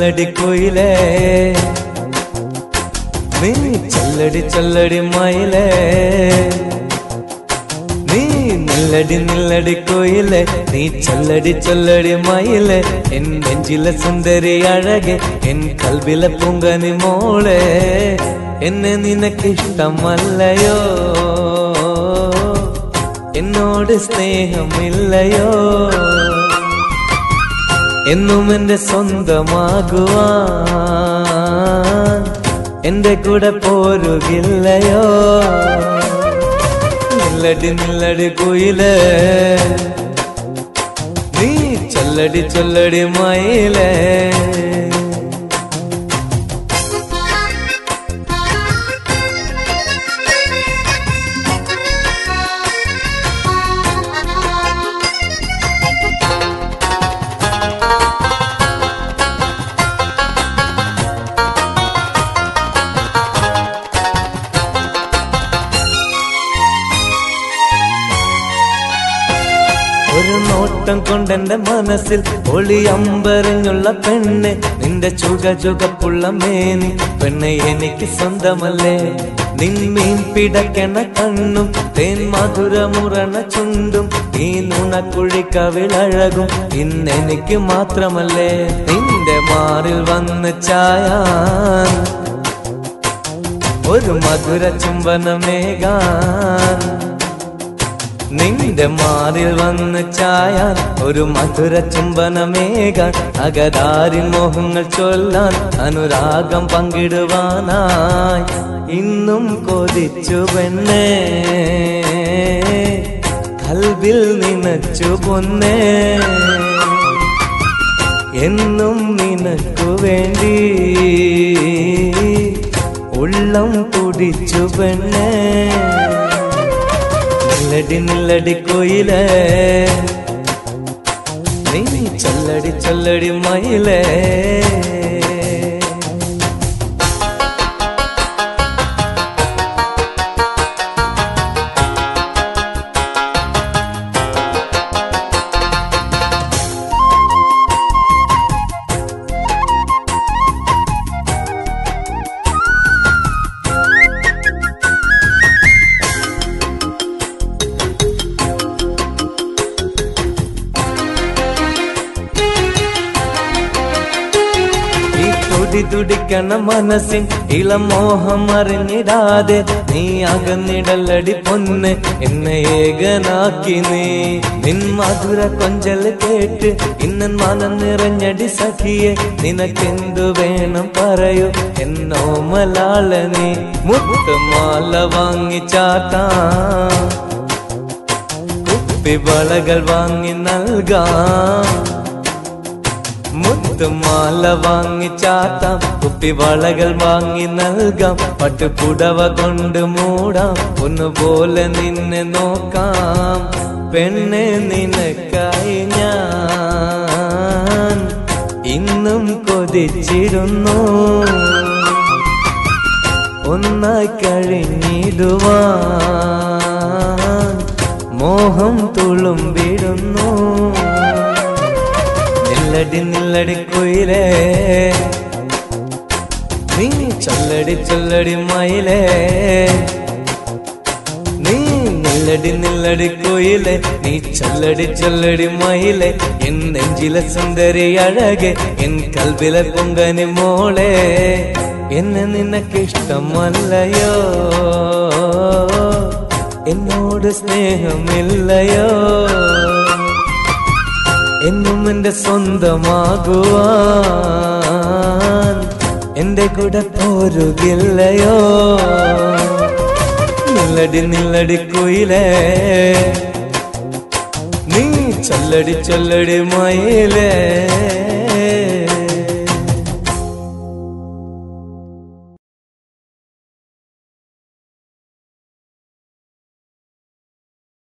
നില്ലടി കുയിലേ നീ ചൊല്ലടി ചൊല്ലടി മയിലേ നീ നില്ലടി നില്ലടി കോയിലെ നീ ചൊല്ലടി ചൊല്ലടി മയിലെ എൻ നെഞ്ചിലെ സുന്ദരി അഴകെ എൻ കൽവിലെ പൊങ്കനി മോളെ എന്നെ നിനക്കിഷ്ടമല്ലയോ എന്നോട് സ്നേഹമില്ലയോ എന്നും എന്റെ സ്വന്തമാകുവാൻ എന്റെ കൂടെ പോരുകില്ലയോ നില്ലടി നില്ലടി കുയില് നീ ചൊല്ലടി ചൊല്ലടി മയിലേ ഒരു നോട്ടം കൊണ്ടെന്റെ മനസ്സിൽ ഒളി അമ്പരങ്ങുള്ള പെണ്ണ് നിന്റെ ചുക ചുകപ്പുള്ള മേനി പെണ്ണെ എനിക്ക് സ്വന്തമല്ലേ നിന്മീൻ പിടക്കണ കണ്ണും തേൻ മധുരമുറണ ചുണ്ടും ഈ നുണക്കുഴി കവിളഴകും ഇന്നെനിക്ക് മാത്രമല്ലേ നിന്റെ മാറിൽ വന്ന് ചായാൻ ഒരു മധുര ചുംബനമേകാൻ നിന്റെ മാറിൽ വന്ന് ചായാൻ ഒരു മധുര ചുംബനമേകാൻ അകതാരി മോഹങ്ങൾ ചൊല്ലാൻ അനുരാഗം പങ്കിടുവാനായി ഇന്നും കൊതിച്ചു പെണ്ണേ കൽവിൽ നിനച്ചു പൊന്നേ എന്നും നിനക്കു വേണ്ടി ഉള്ളം തുടിച്ചു പെണ്ണേ നില്ലടി നില്ലടി കോയിലേ നീ ചൊല്ലടി ചൊല്ലടി മയിലേ ഈ തുടി തുടിക്കണ മനസ്സിൻ ഇളമോഹം അറിഞ്ഞിടാതെ നീ അകന്നിടലടി പൊന്ന് എന്നെ ഏകനാക്കി നീ നിൻ മധുര കൊഞ്ചൽ കേട്ട് ഇന്നൻ മനം നിറഞ്ഞടി സഖിയെ നിനക്കെന്തു വേണം പറയൂ എന്നോ മലാള നീ മുത്തുമാല വാങ്ങി ചാത്താം കുപ്പിവളകൾ വാങ്ങി നൽകാം മുത്തുമാല വാങ്ങി ചാത്താം കുപ്പിവളകൾ വാങ്ങി നൽകാം പട്ടുപുടവ കൊണ്ട് മൂടാം ഒന്നുപോലെ നിന്നെ നോക്കാം പെണ്ണെ നിനക്കായി ഞാൻ ഇന്നും കൊതിച്ചിരുന്നു ഒന്നായി കഴിഞ്ഞിടുവാൻ മോഹം തുളുമ്പിടുന്നു നില്ലടി നില്ലടി കുയിലേ നീ ചൊല്ലടി ചൊല്ലടി മയിലേ നീ നില്ലടി നില്ലടി കുയിലേ നീ ചൊല്ലടി ചൊല്ലടി മയിലേ എൻ നെഞ്ചിലെ സുന്ദരി അഴകെ എൻ കൽവിലെ പൊങ്കനി മോളെ എന്നെ നിനക്കിഷ്ടമല്ലയോ എന്നോട് സ്നേഹമില്ലയോ എന്നും എന്റെ സ്വന്തമാകുവാൻ എന്റെ കൂടെ പോരുകില്ലയോ നില്ലടി നില്ലടി കുയിലേ നീ ചൊല്ലടി ചൊല്ലടി മയിലേ